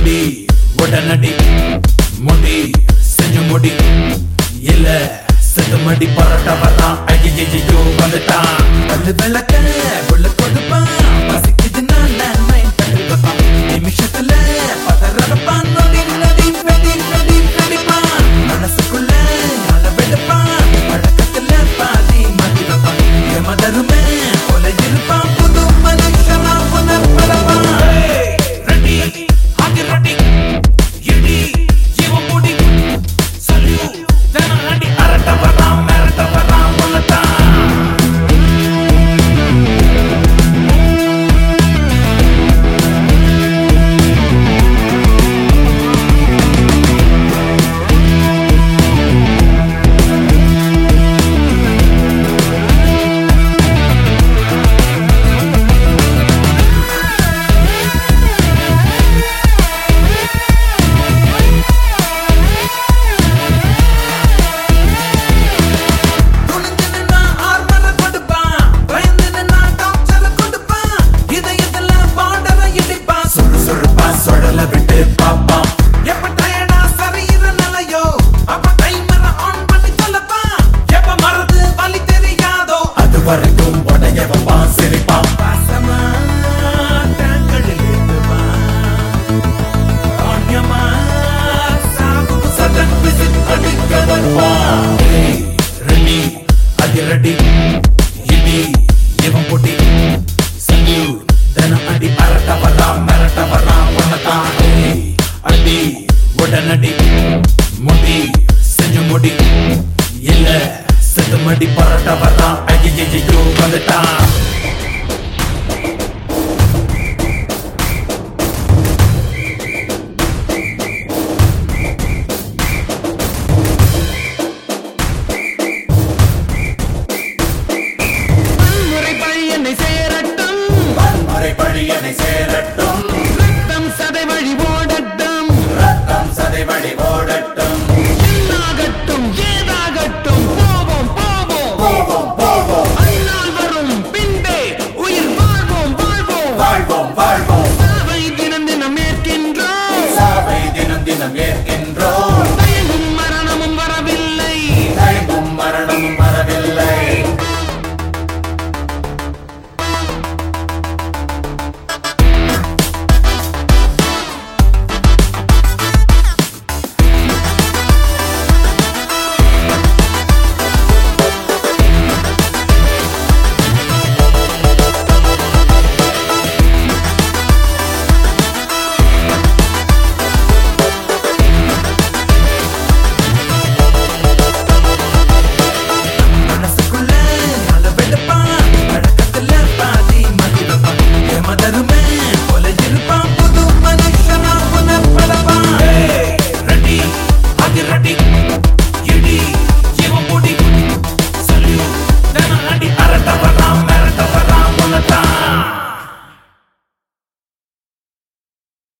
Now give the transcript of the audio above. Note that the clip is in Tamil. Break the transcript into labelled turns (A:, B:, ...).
A: அடி உடனடி முடி செஞ்சு முடி இல்ல செத்து மடி பரோட்டா வர்றான் ஐயோ வந்துட்டான் பல்லு விளக்க உள்ள கொடுப்பான் பசிக்குது நான் மைண்ட் பண்ணி வைப்பான் நிமிஷத்துல பதறப்பான் நொடி நொடி வெடி நொடி வெடிப்பான் மனசுக்குள்ள நல்ல வெடுப்பான் பழக்கத்துல பாதி மாட்டி வைப்பான் எமதருமே கொல இருப்பான் புது மனுஷனா புனர்பரப்பான் ரெடி ஆகி ரெடி இடி இவன் முடி சல்யூ தினம் அடி அரட்ட வரான் மிரட்ட வரான் உன்னதான் துணிஞ்சு நின்னா ஆர்மரை கொடுப்பான். பயந்து நின்னா டார்ச்சரை கொடுப்பான். இதயத்துல border அ இடிப்பான். சுறுசுறுப்பா சுழல விட்டு பார்ப்பான். எப்ப tired ஆ சரியிற நிலையோ, அப்ப timer அ on பண்ணி தொலைப்பான். எப்ப மறந்து வலி தெரியாதோ, அது வரைக்கும் உடைய வைப்பான், சிரிப்பான். பாசமா டேங்கரில் ஏத்துவான். ஆன்யமா சாவுக்கு சடன் விசில் அடிக்க வருவான். ஏய், ரெடி, அதிரடி, இடி, இவன் பொடி. சல்யூட், தினம் அடி அரட்ட வர்றான், மிரட்ட வர்றான், உன்னதான். ஏய், அடி, உடனடி, முடி, செஞ்சு முடி. இல்ல, செத்து மடி பரோட்டா வர்றான், ஐயையையோ, வந்துட்டான்
B: வன்முறை பழி என்னை சேரட்டும்
A: வன்முறை பழியனை சேரட்டும்
B: ரத்தம் சதை வழி ஓடட்டும்
A: ரத்தம் சதை வழி ஓடட்டும்
B: என்னாகட்டும் ஏதாகட்டும் போவோம் போவோம்
A: போவோம் போவோம்
B: அந்நாள் வரும் பின்பே உயிர் வாழ்வோம் வாழ்வோம்
A: வாழ்வோம் வாழ்வோம்
B: சாவை தினம் தினம் ஏற்கின்றோம்
A: சாவை தினம் தினம் ஏற்க